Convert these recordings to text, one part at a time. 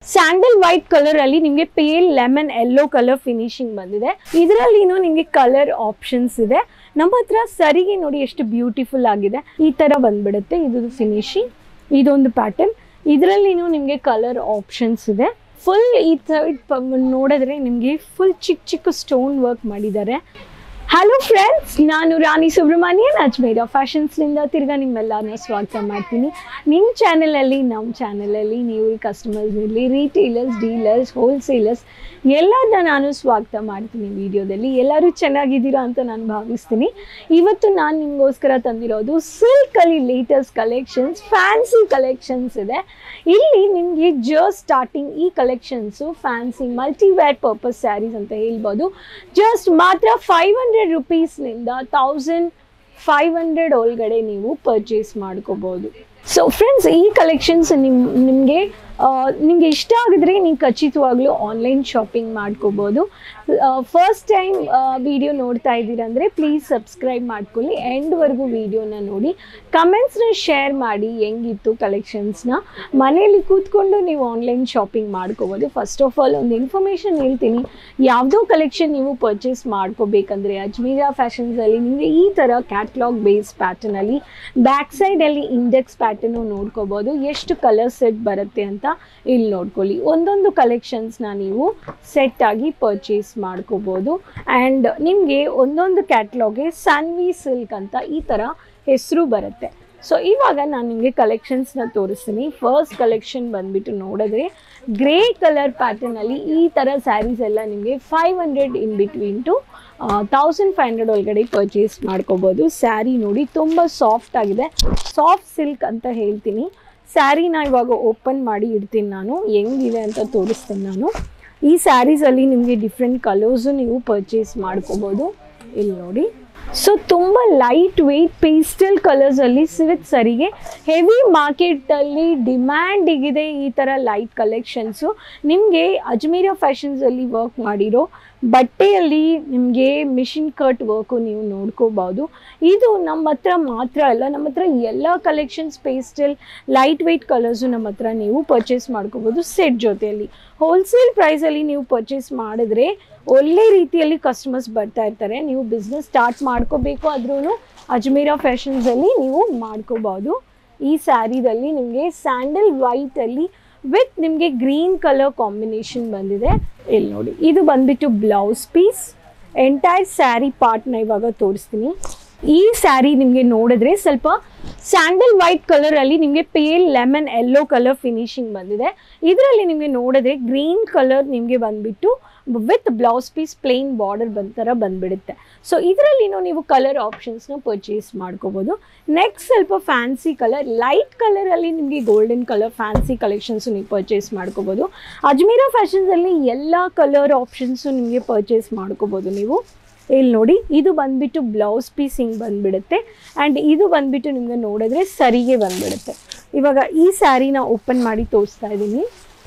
sandal white colour ಅಲ್ಲಿ ನಿಮಗೆ pale lemon yellow colour finishing ಬಂದಿದೆ ಇದರಲ್ಲಿನೂ ನಿಮಗೆ ಕಲರ್ ಆಪ್ಷನ್ಸ್ ಇದೆ ನಮ್ಮ ಹತ್ರ ಸರಿಗೆ ನೋಡಿ ಎಷ್ಟು ಬ್ಯೂಟಿಫುಲ್ ಆಗಿದೆ ಈ ತರ ಬಂದ್ಬಿಡುತ್ತೆ ಇದು ಫಿನಿಶಿಂಗ್ ಇದೊಂದು ಪ್ಯಾಟರ್ನ್ ಇದರಲ್ಲಿನೂ ನಿಮಗೆ ಕಲರ್ ಆಪ್ಷನ್ಸ್ ಇದೆ ಫುಲ್ ಈ ಸೈಡ್ ನೋಡಿದ್ರೆ ನಿಮಗೆ ಫುಲ್ ಚಿಕ್ಕ ಚಿಕ್ಕ ಸ್ಟೋನ್ ವರ್ಕ್ ಮಾಡಿದ್ದಾರೆ ಹಲೋ ಫ್ರೆಂಡ್ಸ್ ನಾನು ರಾಣಿ ಸುಬ್ರಹ್ಮಣ್ಯನ್ ಅಜ್ಮೇರ ಫ್ಯಾಷನ್ಸ್ನಿಂದ ತಿರ್ಗಾ ನಿಮ್ಮೆಲ್ಲರನ್ನ ಸ್ವಾಗತ ಮಾಡ್ತೀನಿ ನಿಮ್ಮ ಚಾನಲಲ್ಲಿ ನಮ್ಮ ಚಾನಲಲ್ಲಿ ನೀವು ಕಸ್ಟಮರ್ಸ್ ಇರಲಿ ರೀಟೇಲರ್ಸ್ ಡೀಲರ್ಸ್ ಹೋಲ್ಸೇಲರ್ಸ್ ಎಲ್ಲರನ್ನ ನಾನು ಸ್ವಾಗತ ಮಾಡ್ತೀನಿ ವಿಡಿಯೋದಲ್ಲಿ ಎಲ್ಲರೂ ಚೆನ್ನಾಗಿದ್ದೀರಾ ಅಂತ ನಾನು ಭಾವಿಸ್ತೀನಿ ಇವತ್ತು ನಾನು ನಿಮಗೋಸ್ಕರ ತಂದಿರೋದು ಸಿಲ್ಕಲ್ಲಿ ಲೇಟೆಸ್ಟ್ ಕಲೆಕ್ಷನ್ಸ್ ಫ್ಯಾನ್ಸಿ ಕಲೆಕ್ಷನ್ಸ್ ಇದೆ ಇಲ್ಲಿ ನಿಮಗೆ ಜಸ್ಟ್ ಸ್ಟಾರ್ಟಿಂಗ್ ಈ collections fancy multiwear purpose sarees ಅಂತ ಹೇಳ್ಬೋದು ಜಸ್ಟ್ ಮಾತ್ರ ಫೈವ್ ಹಂಡ್ರೆಡ್ ರುಪೀಸ್ನಿಂದ ತೌಸಂಡ್ ಫೈವ್ ಹಂಡ್ರೆಡ್ ಒಳಗಡೆ ನೀವು ಪರ್ಚೇಸ್ ಮಾಡ್ಕೋಬೋದು ಸೊ ಫ್ರೆಂಡ್ಸ್ ಈ ಕಲೆಕ್ಷನ್ಸ್ ನಿಮ್ ನಿಮಗೆ ನಿಮಗೆ ಇಷ್ಟ ಆಗಿದ್ರೆ ನೀವು ಖಚಿತವಾಗ್ಲೂ ಆನ್ಲೈನ್ ಶಾಪಿಂಗ್ ಮಾಡ್ಕೋಬೋದು ಫಸ್ಟ್ ಟೈಮ್ ವಿಡಿಯೋ ನೋಡ್ತಾ ಇದ್ದೀರಂದರೆ ಪ್ಲೀಸ್ ಸಬ್ಸ್ಕ್ರೈಬ್ ಮಾಡ್ಕೊಳ್ಳಿ ಎಂಡ್ವರೆಗೂ ವಿಡಿಯೋನ ನೋಡಿ ಕಮೆಂಟ್ಸ್ನ ಶೇರ್ ಮಾಡಿ ಹೆಂಗಿತ್ತು ಕಲೆಕ್ಷನ್ಸ್ನ ಮನೆಯಲ್ಲಿ ಕೂತ್ಕೊಂಡು ನೀವು ಆನ್ಲೈನ್ ಶಾಪಿಂಗ್ ಮಾಡ್ಕೋಬೋದು ಫಸ್ಟ್ ಆಫ್ ಆಲ್ ಒಂದು ಇನ್ಫಾರ್ಮೇಷನ್ ಹೇಳ್ತೀನಿ ಯಾವುದೋ ಕಲೆಕ್ಷನ್ ನೀವು ಪರ್ಚೇಸ್ ಮಾಡ್ಕೋಬೇಕಂದ್ರೆ ಅಜ್ಮೀರಾ ಫ್ಯಾಷನ್ಸಲ್ಲಿ ನಿಮಗೆ ಈ ಥರ ಕ್ಯಾಟ್ಲಾಗ್ ಬೇಸ್ ಪ್ಯಾಟರ್ನಲ್ಲಿ ಬ್ಯಾಕ್ ಸೈಡಲ್ಲಿ ಇಂಡೆಕ್ಸ್ ಪ್ಯಾಟರ್ನು ನೋಡ್ಕೋಬೋದು ಎಷ್ಟು ಕಲರ್ ಸೆಟ್ ಬರುತ್ತೆ ಅಂತ ಇಲ್ಲಿ ನೋಡ್ಕೊಳ್ಳಿ ಒಂದೊಂದು ಕಲೆಕ್ಷನ್ಸ್ನ ನೀವು ಸೆಟ್ ಆಗಿ ಪರ್ಚೇಸ್ ಮಾಡ್ಕೋಬೋದು ಆ್ಯಂಡ್ ನಿಮಗೆ ಒಂದೊಂದು ಕ್ಯಾಟ್ಲಾಗ್ಗೆ ಸನ್ವಿ ಸಿಲ್ಕ್ ಅಂತ ಈ ಥರ ಹೆಸರು ಬರುತ್ತೆ ಸೊ ಇವಾಗ ನಾನು ನಿಮಗೆ ಕಲೆಕ್ಷನ್ಸ್ನ ತೋರಿಸ್ತೀನಿ ಫಸ್ಟ್ ಕಲೆಕ್ಷನ್ ಬಂದ್ಬಿಟ್ಟು ನೋಡಿದ್ರೆ ಗ್ರೇ ಕಲರ್ ಪ್ಯಾಟರ್ನಲ್ಲಿ ಈ ಥರ ಸ್ಯಾರೀಸ್ ಎಲ್ಲ ನಿಮಗೆ five hundred in between two thousand five hundred ಒಳಗಡೆ ಪರ್ಚೇಸ್ ಮಾಡ್ಕೋಬೋದು ಸ್ಯಾರಿ ನೋಡಿ ತುಂಬ ಸಾಫ್ಟ್ ಆಗಿದೆ ಸಾಫ್ಟ್ ಸಿಲ್ಕ್ ಅಂತ ಹೇಳ್ತೀನಿ ಸ್ಯಾರಿನ ಇವಾಗ ಓಪನ್ ಮಾಡಿ ಇಡ್ತೀನಿ ನಾನು ಹೆಂಗಿದೆ ಅಂತ ತೋರಿಸ್ತೀನಿ ನಾನು ಈ ಸ್ಯಾರೀಸಲ್ಲಿ ನಿಮಗೆ ಡಿಫ್ರೆಂಟ್ ಕಲರ್ಸು ನೀವು ಪರ್ಚೇಸ್ ಮಾಡ್ಕೋಬೋದು ಇಲ್ಲಿ ನೋಡಿ ಸೊ ತುಂಬ ಲೈಟ್ ವೆಯ್ಟ್ ಪೇಸ್ಟಲ್ ಕಲರ್ಸಲ್ಲಿ ಸಿಲ್ಕ್ ಸರಿಗೆ ಹೆವಿ ಮಾರ್ಕೆಟಲ್ಲಿ ಡಿಮ್ಯಾಂಡಿಗಿದೆ ಈ ಥರ ಲೈಟ್ ಕಲೆಕ್ಷನ್ಸು ನಿಮಗೆ ಅಜ್ಮೀರಾ ಫ್ಯಾಷನ್ಸಲ್ಲಿ ವರ್ಕ್ ಮಾಡಿರೋ ಬಟ್ಟೆಯಲ್ಲಿ ನಿಮಗೆ ಮಿಷಿನ್ ಕಟ್ ವರ್ಕು ನೀವು ನೋಡ್ಕೋಬೋದು ಇದು ನಮ್ಮ ಹತ್ರ ಮಾತ್ರ ಅಲ್ಲ ನಮ್ಮ ಹತ್ರ ಎಲ್ಲ collections pastel light weight colours ನಮ್ಮ ಹತ್ರ ನೀವು ಪರ್ಚೇಸ್ ಮಾಡ್ಕೋಬೋದು ಸೆಟ್ ಜೊತೆಯಲ್ಲಿ ಹೋಲ್ಸೇಲ್ ಪ್ರೈಸಲ್ಲಿ ನೀವು ಪರ್ಚೇಸ್ ಮಾಡಿದ್ರೆ ಒಳ್ಳೆ ರೀತಿಯಲ್ಲಿ ಕಸ್ಟಮರ್ಸ್ ಬರ್ತಾ ಇರ್ತಾರೆ ನೀವು ಬಿಸ್ನೆಸ್ ಸ್ಟಾರ್ಟ್ ಮಾಡ್ಕೋಬೇಕು ಆದ್ರೂ ಅಜ್ಮೀರಾ ಫ್ಯಾಷನ್ಸಲ್ಲಿ ನೀವು ಮಾಡ್ಕೋಬೋದು ಈ ಸ್ಯಾರಿದಲ್ಲಿ ನಿಮಗೆ ಸ್ಯಾಂಡಲ್ ವೈಟಲ್ಲಿ ವಿತ್ ನಿಮಗೆ ಗ್ರೀನ್ ಕಲರ್ ಕಾಂಬಿನೇಷನ್ ಬಂದಿದೆ ಇಲ್ಲಿ ನೋಡಿ ಇದು ಬಂದ್ಬಿಟ್ಟು ಬ್ಲೌಸ್ ಪೀಸ್ ಎಂಟೈರ್ ಸ್ಯಾರಿ ಪಾರ್ಟ್ನ ಇವಾಗ ತೋರಿಸ್ತೀನಿ ಈ ಸ್ಯಾರಿ ನಿಮಗೆ ನೋಡಿದ್ರೆ ಸ್ವಲ್ಪ ಸ್ಯಾಂಡಲ್ ವೈಟ್ ಕಲರಲ್ಲಿ ನಿಮಗೆ pale lemon yellow colour finishing ಬಂದಿದೆ ಇದರಲ್ಲಿ ನಿಮಗೆ ನೋಡಿದ್ರೆ ಗ್ರೀನ್ ಕಲರ್ ನಿಮಗೆ ಬಂದ್ಬಿಟ್ಟು with blouse piece plain border ಬಂದ ಥರ ಬಂದ್ಬಿಡುತ್ತೆ ಸೊ ಇದರಲ್ಲಿನೂ ನೀವು ಕಲರ್ ಆಪ್ಷನ್ಸ್ನ ಪರ್ಚೇಸ್ ಮಾಡ್ಕೋಬೋದು ನೆಕ್ಸ್ಟ್ ಸ್ವಲ್ಪ ಫ್ಯಾನ್ಸಿ ಕಲರ್ ಲೈಟ್ ಕಲರಲ್ಲಿ ನಿಮಗೆ ಗೋಲ್ಡನ್ ಕಲರ್ ಫ್ಯಾನ್ಸಿ ಕಲೆಕ್ಷನ್ಸು ನೀವು ಪರ್ಚೇಸ್ ಮಾಡ್ಕೋಬೋದು ಅಜ್ಮೀರಾ ಫ್ಯಾಷನ್ಸಲ್ಲಿ ಎಲ್ಲ ಕಲರ್ ಆಪ್ಷನ್ಸು ನಿಮಗೆ ಪರ್ಚೇಸ್ ಮಾಡ್ಕೋಬೋದು ನೀವು ಇಲ್ಲಿ ನೋಡಿ ಇದು ಬಂದ್ಬಿಟ್ಟು ಬ್ಲೌಸ್ ಪೀಸ್ ಹಿಂಗೆ ಬಂದ್ಬಿಡುತ್ತೆ ಆ್ಯಂಡ್ ಇದು ಬಂದ್ಬಿಟ್ಟು ನಿಮಗೆ ನೋಡಿದ್ರೆ ಸರಿಗೆ ಬಂದ್ಬಿಡುತ್ತೆ ಇವಾಗ ಈ ಸ್ಯಾರಿನ ಓಪನ್ ಮಾಡಿ ತೋರಿಸ್ತಾ ಇದ್ದೀನಿ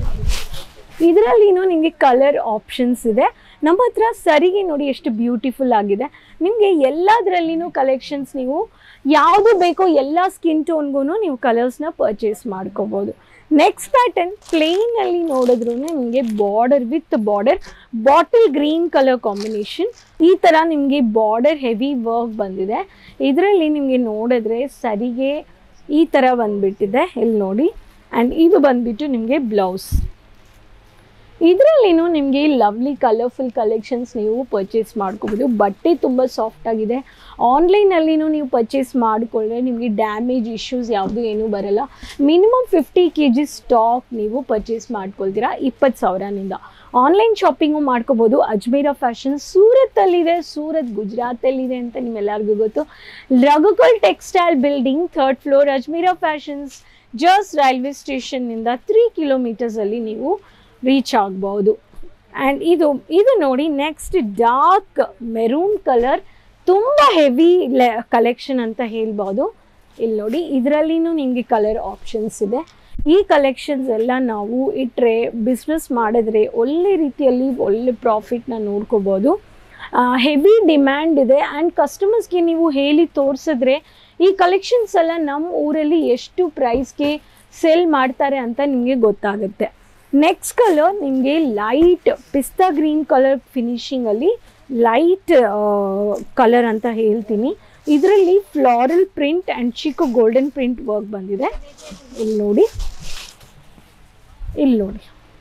ಇದರಲ್ಲಿನೂ ನಿಮಗೆ ಕಲರ್ ಆಪ್ಷನ್ಸ್ ಇದೆ ನಮ್ಮ ಹತ್ರ ಸರಿಗೆ ನೋಡಿ ಎಷ್ಟು ಬ್ಯೂಟಿಫುಲ್ ಆಗಿದೆ ನಿಮಗೆ ಎಲ್ಲದರಲ್ಲಿನೂ ಕಲೆಕ್ಷನ್ಸ್ ನೀವು ಯಾವುದು ಬೇಕೋ ಎಲ್ಲ ಸ್ಕಿನ್ ಟೋನ್ಗೂ ನೀವು ಕಲರ್ಸ್ನ ಪರ್ಚೇಸ್ ಮಾಡ್ಕೋಬೋದು ನೆಕ್ಸ್ಟ್ ಪ್ಯಾಟರ್ನ್ ಪ್ಲೇನಲ್ಲಿ ನೋಡಿದ್ರೂ ನಿಮಗೆ border with border bottle green colour combination ಈ ಥರ ನಿಮಗೆ ಬಾರ್ಡರ್ ಹೆವಿ ವರ್ಕ್ ಬಂದಿದೆ ಇದರಲ್ಲಿ ನಿಮಗೆ ನೋಡಿದ್ರೆ ಸರಿಗೆ ಈ ಥರ ಬಂದ್ಬಿಟ್ಟಿದೆ ಇಲ್ಲಿ ನೋಡಿ ಆ್ಯಂಡ್ ಇದು ಬಂದ್ಬಿಟ್ಟು ನಿಮಗೆ ಬ್ಲೌಸ್ ಇದರಲ್ಲಿನೂ ನಿಮಗೆ ಲವ್ಲಿ ಕಲರ್ಫುಲ್ ಕಲೆಕ್ಷನ್ಸ್ ನೀವು ಪರ್ಚೇಸ್ ಮಾಡ್ಕೋಬೋದು ಬಟ್ಟೆ ತುಂಬ ಸಾಫ್ಟ್ ಆಗಿದೆ ಆನ್ಲೈನಲ್ಲಿನೂ ನೀವು ಪರ್ಚೇಸ್ ಮಾಡಿಕೊಂಡ್ರೆ ನಿಮಗೆ ಡ್ಯಾಮೇಜ್ ಇಶ್ಯೂಸ್ ಯಾವುದು ಏನೂ ಬರಲ್ಲ minimum fifty K G stock ನೀವು ಪರ್ಚೇಸ್ ಮಾಡ್ಕೊಳ್ತೀರಾ ಇಪ್ಪತ್ತು ಸಾವಿರನಿಂದ ಆನ್ಲೈನ್ ಶಾಪಿಂಗು ಮಾಡ್ಕೋಬೋದು ಅಜ್ಮೀರಾ ಫ್ಯಾಷನ್ ಸೂರತ್ತಲ್ಲಿದೆ ಸೂರತ್ ಗುಜರಾತಲ್ಲಿದೆ ಅಂತ ನಿಮ್ಮೆಲ್ಲರಿಗೂ ಗೊತ್ತು Raghukul textile building third floor Ajmera fashions just railway ಸ್ಟೇಷನ್ನಿಂದ ತ್ರೀ ಕಿಲೋಮೀಟರ್ಸಲ್ಲಿ ನೀವು ರೀಚ್ ಆಗ್ಬೋದು ಆ್ಯಂಡ್ ಇದು ಇದು ನೋಡಿ ನೆಕ್ಸ್ಟ್ ಡಾರ್ಕ್ ಮೆರೂನ್ ಕಲರ್ ತುಂಬ ಹೆವಿ ಲೆ ಕಲೆಕ್ಷನ್ ಅಂತ ಹೇಳ್ಬೋದು ಇಲ್ಲಿ ನೋಡಿ ಇದರಲ್ಲಿನೂ ನಿಮಗೆ ಕಲರ್ ಆಪ್ಷನ್ಸ್ ಇದೆ ಈ ಕಲೆಕ್ಷನ್ಸ್ ಎಲ್ಲ ನಾವು ಇಟ್ಟರೆ ಬಿಸ್ನೆಸ್ ಮಾಡಿದ್ರೆ ಒಳ್ಳೆ ರೀತಿಯಲ್ಲಿ ಒಳ್ಳೆ ಪ್ರಾಫಿಟ್ನ ನೋಡ್ಕೋಬೋದು ಹೆವಿ ಡಿಮ್ಯಾಂಡ್ ಇದೆ ಆ್ಯಂಡ್ ಕಸ್ಟಮರ್ಸ್ಗೆ ನೀವು ಹೇಳಿ ತೋರಿಸಿದ್ರೆ ಈ ಕಲೆಕ್ಷನ್ಸ್ ಎಲ್ಲ ನಮ್ಮ ಊರಲ್ಲಿ ಎಷ್ಟು ಪ್ರೈಸ್ಗೆ ಸೆಲ್ ಮಾಡ್ತಾರೆ ಅಂತ ನಿಮಗೆ ಗೊತ್ತಾಗುತ್ತೆ ನೆಕ್ಸ್ಟ್ ಕಲರ್ ನಿಮಗೆ ಲೈಟ್ ಪಿಸ್ತಾ ಗ್ರೀನ್ ಕಲರ್ ಫಿನಿಶಿಂಗಲ್ಲಿ ಲೈಟ್ ಕಲರ್ ಅಂತ ಹೇಳ್ತೀನಿ ಇದರಲ್ಲಿ ಫ್ಲಾರಲ್ ಪ್ರಿಂಟ್ ಆ್ಯಂಡ್ ಚಿಕ್ಕ ಗೋಲ್ಡನ್ ಪ್ರಿಂಟ್ ವರ್ಕ್ ಬಂದಿದೆ ಇಲ್ಲಿ ನೋಡಿ ಇಲ್ಲಿ ನೋಡಿ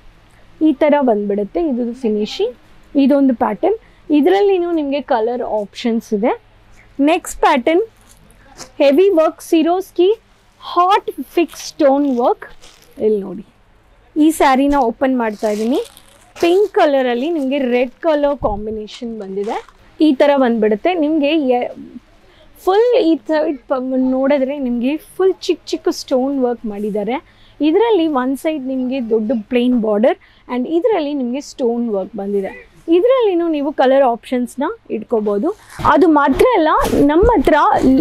ಈ ಥರ ಬಂದ್ಬಿಡುತ್ತೆ ಇದು ಫಿನಿಶಿಂಗ್ ಇದೊಂದು ಪ್ಯಾಟರ್ನ್ ಇದರಲ್ಲಿನೂ ನಿಮಗೆ ಕಲರ್ ಆಪ್ಷನ್ಸ್ ಇದೆ next pattern heavy work Swarovski hot fix stone work ಇಲ್ಲಿ ನೋಡಿ ಈ ಸ್ಯಾರಿನ ಓಪನ್ ಮಾಡ್ತಾ ಇದ್ದೀನಿ ಪಿಂಕ್ ಕಲರಲ್ಲಿ ನಿಮಗೆ ರೆಡ್ ಕಲರ್ ಕಾಂಬಿನೇಷನ್ ಬಂದಿದೆ ಈ ಥರ ಬಂದ್ಬಿಡುತ್ತೆ ನಿಮಗೆ ಫುಲ್ ಈ ಸೈಡ್ ನೋಡಿದ್ರೆ ನಿಮಗೆ ಫುಲ್ ಚಿಕ್ಕ ಚಿಕ್ಕ ಸ್ಟೋನ್ ವರ್ಕ್ ಮಾಡಿದ್ದಾರೆ ಇದರಲ್ಲಿ ಒಂದು ಸೈಡ್ ನಿಮಗೆ ದೊಡ್ಡ ಪ್ಲೇನ್ ಬಾರ್ಡರ್ ಆ್ಯಂಡ್ ಇದರಲ್ಲಿ ನಿಮಗೆ ಸ್ಟೋನ್ ವರ್ಕ್ ಬಂದಿದೆ ಇದರಲ್ಲಿನೂ ನೀವು ಕಲರ್ ಆಪ್ಷನ್ಸ್ನ ಇಟ್ಕೋಬೋದು ಅದು ಮಾತ್ರ ಅಲ್ಲ ನಮ್ಮ ಹತ್ರ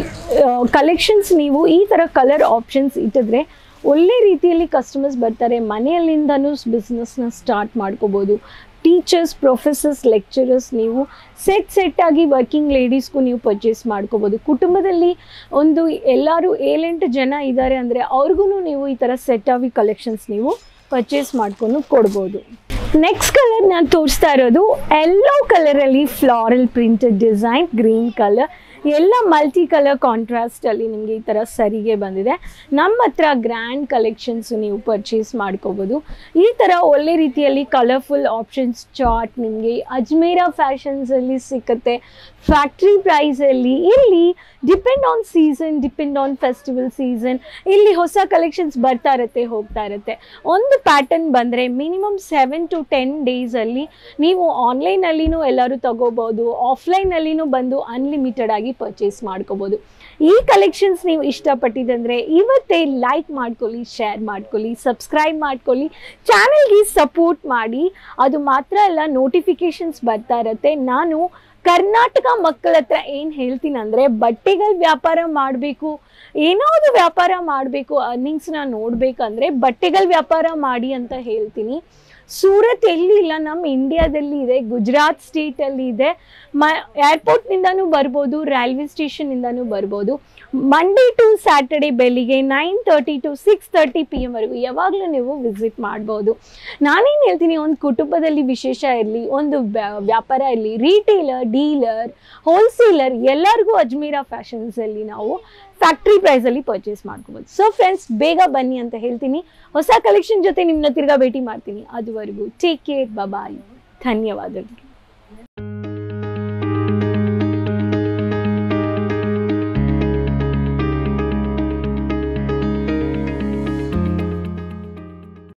ಕಲೆಕ್ಷನ್ಸ್ ನೀವು ಈ ಥರ ಕಲರ್ ಆಪ್ಷನ್ಸ್ ಇಟ್ಟಿದ್ರೆ ಒಳ್ಳೆ ರೀತಿಯಲ್ಲಿ ಕಸ್ಟಮರ್ಸ್ ಬರ್ತಾರೆ ಮನೆಯಲ್ಲಿಂದನೂ ಬಿಸ್ನೆಸ್ನ ಸ್ಟಾರ್ಟ್ ಮಾಡ್ಕೋಬೋದು ಟೀಚರ್ಸ್ ಪ್ರೊಫೆಸರ್ಸ್ ಲೆಕ್ಚರರ್ಸ್ ನೀವು ಸೆಟ್ ಸೆಟ್ ಆಗಿ ವರ್ಕಿಂಗ್ ಲೇಡೀಸ್ಗೂ ನೀವು ಪರ್ಚೇಸ್ ಮಾಡ್ಕೋಬೋದು ಕುಟುಂಬದಲ್ಲಿ ಒಂದು ಎಲ್ಲರೂ ಏಳೆಂಟು ಜನ ಇದ್ದಾರೆ ಅಂದರೆ ಅವ್ರಿಗೂ ನೀವು ಈ ಥರ ಸೆಟ್ ಆಗಿ ಕಲೆಕ್ಷನ್ಸ್ ನೀವು ಪರ್ಚೇಸ್ ಮಾಡ್ಕೊಂಡು ಕೊಡ್ಬೋದು ನೆಕ್ಸ್ಟ್ ಕಲರ್ ನಾನು ತೋರಿಸ್ತಾ ಇರೋದು ಎಲ್ಲೋ ಕಲರಲ್ಲಿ floral printed design green colour ಎಲ್ಲ ಮಲ್ಟಿ ಕಲರ್ ಕಾಂಟ್ರಾಸ್ಟಲ್ಲಿ ನಿಮಗೆ ಈ ಥರ ಸರಿಗೆ ಬಂದಿದೆ ನಮ್ಮ ಹತ್ರ ಗ್ರ್ಯಾಂಡ್ ಕಲೆಕ್ಷನ್ಸ್ ನೀವು ಪರ್ಚೇಸ್ ಮಾಡ್ಕೋಬೋದು ಈ ಥರ ಒಳ್ಳೆ ರೀತಿಯಲ್ಲಿ ಕಲರ್ಫುಲ್ ಆಪ್ಷನ್ಸ್ ಚಾರ್ಟ್ ನಿಮಗೆ ಅಜ್ಮೇರಾ ಫ್ಯಾಷನ್ಸಲ್ಲಿ ಸಿಕ್ಕತ್ತೆ ಫ್ಯಾಕ್ಟ್ರಿ ಪ್ರೈಸಲ್ಲಿ ಇಲ್ಲಿ depend on season depend on festival season ಇಲ್ಲಿ ಹೊಸ ಕಲೆಕ್ಷನ್ಸ್ ಬರ್ತಾ ಇರುತ್ತೆ ಹೋಗ್ತಾ ಇರುತ್ತೆ ಒಂದು ಪ್ಯಾಟರ್ನ್ ಬಂದರೆ ಮಿನಿಮಮ್ ಸೆವೆನ್ ಟು ಟೆನ್ ಡೇಸಲ್ಲಿ ನೀವು ಆನ್ಲೈನಲ್ಲಿನೂ ಎಲ್ಲರೂ ತಗೋಬೋದು ಆಫ್ಲೈನಲ್ಲಿನೂ ಬಂದು ಅನ್ಲಿಮಿಟೆಡ್ ಆಗಿ ಪರ್ಚೇಸ್ ಮಾಡ್ಕೋಬೋದು ಈ ಕಲೆಕ್ಷನ್ಸ್ ನೀವು ಇಷ್ಟಪಟ್ಟಿದ್ದಂದರೆ ಇವತ್ತೇ ಲೈಕ್ ಮಾಡ್ಕೊಳ್ಳಿ ಶೇರ್ ಮಾಡ್ಕೊಳ್ಳಿ ಸಬ್ಸ್ಕ್ರೈಬ್ ಮಾಡ್ಕೊಳ್ಳಿ ಚಾನಲ್ಗೆ ಸಪೋರ್ಟ್ ಮಾಡಿ ಅದು ಮಾತ್ರ ಅಲ್ಲ ನೋಟಿಫಿಕೇಶನ್ಸ್ ಬರ್ತಾ ಇರುತ್ತೆ ನಾನು ಕರ್ನಾಟಕ ಮಕ್ಕಳ ಹತ್ರ ಏನು ಹೇಳ್ತೀನಿ ಅಂದರೆ ಬಟ್ಟೆಗಳ ವ್ಯಾಪಾರ ಮಾಡಬೇಕು ಏನೋ ಒಂದು ವ್ಯಾಪಾರ ಮಾಡಬೇಕು ಅರ್ನಿಂಗ್ಸ್ನ ನೋಡಬೇಕಂದ್ರೆ ಬಟ್ಟೆಗಳ ವ್ಯಾಪಾರ ಮಾಡಿ ಅಂತ ಹೇಳ್ತೀನಿ ಸೂರತ್ ಎಲ್ಲಿ ಇಲ್ಲ ನಮ್ಮ ಇಂಡಿಯಾದಲ್ಲಿ ಇದೆ ಗುಜರಾತ್ ಸ್ಟೇಟಲ್ಲಿ ಇದೆ ಮ ಏರ್ಪೋರ್ಟ್ನಿಂದನೂ ಬರ್ಬೋದು ರೈಲ್ವೆ ಸ್ಟೇಷನ್ನಿಂದನೂ ಬರ್ಬೋದು ಮಂಡೇ ಟು ಸ್ಯಾಟರ್ಡೆ ಬೆಳಿಗ್ಗೆ nine thirty to six thirty P ಎಮ್ವರೆಗೂ ಯಾವಾಗಲೂ ನೀವು ವಿಸಿಟ್ ಮಾಡ್ಬೋದು ನಾನೇನು ಹೇಳ್ತೀನಿ ಒಂದು ಕುಟುಂಬದಲ್ಲಿ ವಿಶೇಷ ಇರಲಿ ಒಂದು ವ್ಯಾ- ವ್ಯಾಪಾರ ಇರಲಿ ರೀಟೇಲರ್ ಡೀಲರ್ ಹೋಲ್ಸೇಲರ್ ಎಲ್ಲರಿಗೂ ಅಜ್ಮೀರಾ ಫ್ಯಾಷನ್ಸಲ್ಲಿ ನಾವು ಫ್ಯಾಕ್ಟ್ರಿ ಪ್ರೈಸಲ್ಲಿ ಪರ್ಚೇಸ್ ಮಾಡ್ಕೋಬೋದು ಸೊ ಫ್ರೆಂಡ್ಸ್ ಬೇಗ ಬನ್ನಿ ಅಂತ ಹೇಳ್ತೀನಿ ಹೊಸ ಕಲೆಕ್ಷನ್ ಜೊತೆ ನಿಮ್ಮನ್ನ ತಿರ್ಗಾ ಭೇಟಿ ಮಾಡ್ತೀನಿ ಅದುವರೆಗೂ ಟೇಕ್ ಕೇರ್ ಬಾಯ್ ಧನ್ಯವಾದಗಳು